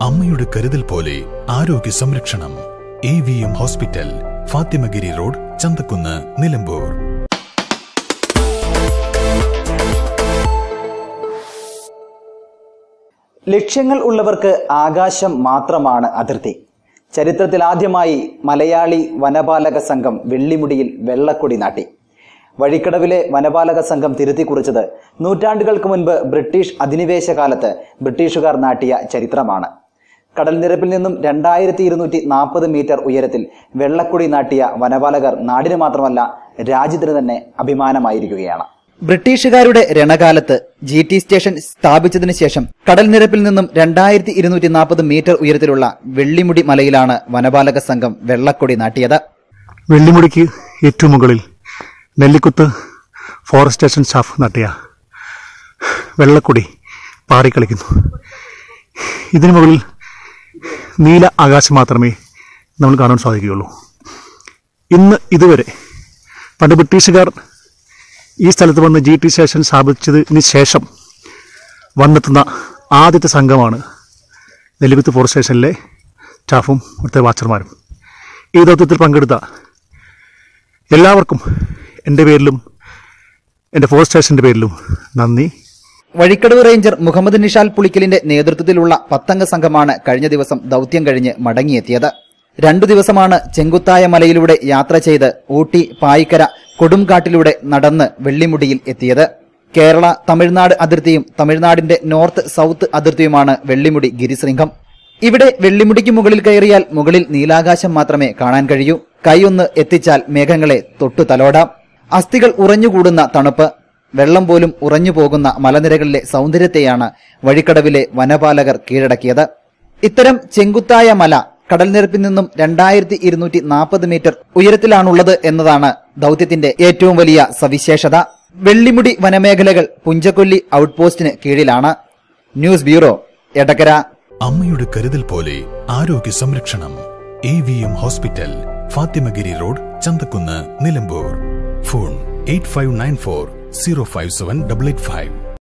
അമ്മയുടെ കരുതൽ പോലെ ആരോഗ്യ സംരക്ഷണം A V M hospital Fathimagiri road Chanthakkunnu Nilambur ലക്ഷ്യങ്ങൾ ഉള്ളവർക്ക് ആകാശം മാത്രമാണ് അതിർത്തി ചരിത്രത്തിൽ ആദ്യമായി മലയാളി വനപാലക സംഘം വെള്ളിമുടിയിൽ വെള്ളക്കൊടി നാട്ടി വഴിക്കടവിലെ വനപാലക സംഘം തിരുത്തി കുറിച്ചത് നൂറ്റാണ്ടുകൾക്ക് മുൻപ് ബ്രിട്ടീഷ് അധിനിവേശ കാലത്ത് ബ്രിട്ടീഷുകാർ നാട്ടിയ ചരിത്രമാണ് കടൽ നിരപ്പിൽ നിന്നും രണ്ടായിരത്തി ഇരുന്നൂറ്റി നാൽപ്പത് മീറ്റർ ഉയരത്തിൽ വെള്ളക്കൊടി നാട്ടിയ വനപാലകർ നാടിന് മാത്രമല്ല രാജ്യത്തിന് തന്നെ അഭിമാനമായിരിക്കുകയാണ് ബ്രിട്ടീഷുകാരുടെ രണകാലത്ത് ജി ടി സ്റ്റേഷൻ സ്ഥാപിച്ചതിനു ശേഷം കടൽ നിരപ്പിൽ നിന്നും രണ്ടായിരത്തി ഇരുന്നൂറ്റി നാൽപ്പത് മീറ്റർ ഉയരത്തിലുള്ള വെള്ളിമുടി മലയിലാണ് വനപാലക സംഘം വെള്ളക്കൊടി നാട്ടിയത് വെള്ളിമുടിക്ക് ഏറ്റവും മുകളിൽ നെല്ലിക്കുത്ത് ഫോറസ്റ്റ് സ്റ്റേഷൻ സ്റ്റാഫ് നട്ടിയ വെള്ളക്കൊടി പാറിക്കളിക്കുന്നു ഇതിനു മുകളിൽ നീല ആകാശം മാത്രമേ നമ്മൾ കാണാൻ സാധിക്കുകയുള്ളൂ ഇന്ന് ഇതുവരെ പണ്ട് ബ്രിട്ടീഷുകാർ ഈ സ്ഥലത്ത് വന്ന് ജി ടി സ്റ്റേഷൻ സ്ഥാപിച്ചതിന് ശേഷം വന്നെത്തുന്ന ആദ്യത്തെ സംഘമാണ് നെല്ലിക്കുത്ത് ഫോറസ്റ്റ് സ്റ്റേഷനിലെ സ്റ്റാഫും ഇവിടുത്തെ വാച്ചർമാരും ഈ ദൗത്യത്തിൽ പങ്കെടുത്ത എല്ലാവർക്കും എൻ്റെ പേരിലും എൻ്റെ ഫോറസ്റ്റ് സ്റ്റേഷൻ്റെ പേരിലും നന്ദി വഴിക്കടവ് റേഞ്ചർ മുഹമ്മദ് നിഷാൽ പുളിക്കലിന്റെ നേതൃത്വത്തിലുള്ള പത്തംഗ സംഘമാണ് കഴിഞ്ഞ ദിവസം ദൌത്യം കഴിഞ്ഞ് മടങ്ങിയെത്തിയത് രണ്ടു ദിവസമാണ് ചെങ്കുത്തായ മലയിലൂടെ യാത്ര ചെയ്ത് ഊട്ടി പായിക്കര കൊടുംകാട്ടിലൂടെ നടന്ന് വെള്ളിമുടിയിൽ എത്തിയത് കേരള തമിഴ്നാട് അതിർത്തിയും തമിഴ്നാടിന്റെ നോർത്ത് സൗത്ത് അതിർത്തിയുമാണ് വെള്ളിമുടി ഗിരിശൃംഗം ഇവിടെ വെള്ളിമുടിക്ക് മുകളിൽ കയറിയാൽ മുകളിൽ നീലാകാശം മാത്രമേ കാണാൻ കഴിയൂ കൈയൊന്ന് എത്തിച്ചാൽ മേഘങ്ങളെ തൊട്ടു തലോടാം അസ്ഥികൾ ഉറഞ്ഞുകൂടുന്ന തണുപ്പ് വെള്ളം പോലും ഉറഞ്ഞു പോകുന്ന മലനിരകളിലെ സൗന്ദര്യത്തെയാണ് വഴിക്കടവിലെ വനപാലകർ കീഴടക്കിയത് ഇത്തരം ചെങ്കുത്തായ മല കടൽനിരപ്പിൽ നിന്നും രണ്ടായിരത്തി ഇരുന്നൂറ്റി നാൽപ്പത് മീറ്റർ ഉയരത്തിലാണുള്ളത് എന്നതാണ് ദൌത്യത്തിന്റെ ഏറ്റവും വലിയ സവിശേഷത വെള്ളിമുടി വനമേഖലകൾ പുഞ്ചക്കൊല്ലി ഔട്ട്പോസ്റ്റിന് കീഴിലാണ് ന്യൂസ് ബ്യൂറോ എടക്കര അമ്മയുടെ കരുതൽ പോലെ ആരോഗ്യ സംരക്ഷണം A V M hospital Fathimagiri road Chanthakkunnu Nilambur phone eight five nine four zero five seven double eight five